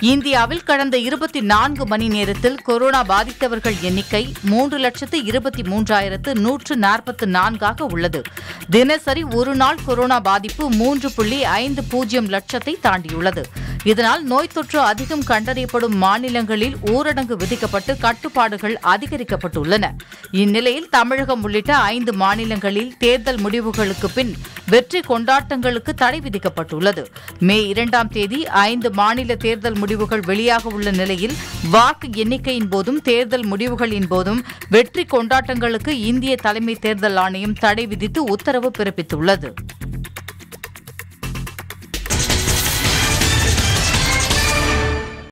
இந்தியாவில் கடந்த இருபத்தி நான்கு மணி நேரத்தில் கொரோனா பாதித்தவர்கள் எண்ணிக்கை மூன்று லட்சத்து இருபத்தி மூன்றாயிரத்து நூற்று நாற்பத்து நான்காக உள்ளது தினசரி ஒரு நாள் கொரோனா பாதிப்பு மூன்று புள்ளி ஐந்து பூஜ்ஜியம் லட்சத்தை தாண்டியுள்ளது இதனால் நோய் தொற்று அதிகம் கண்டறியப்படும் மாநிலங்களில் ஊரடங்கு விதிக்கப்பட்டு கட்டுப்பாடுகள் அதிகரிக்கப்பட்டுள்ளன இந்நிலையில் தமிழகம் உள்ளிட்ட ஐந்து மாநிலங்களில் தேர்தல் முடிவுகளுக்கு பின் வெற்றி கொண்டாட்டங்களுக்கு தடை விதிக்கப்பட்டுள்ளது மே இரண்டாம் தேதி ஐந்து மாநில தேர்தல் முடிவுகள் வெளியாக உள்ள நிலையில் வாக்கு எண்ணிக்கையின் போதும் தேர்தல் முடிவுகளின் போதும் வெற்றி கொண்டாட்டங்களுக்கு இந்திய தலைமை தேர்தல் ஆணையம் தடை விதித்து உத்தரவு பிறப்பித்துள்ளது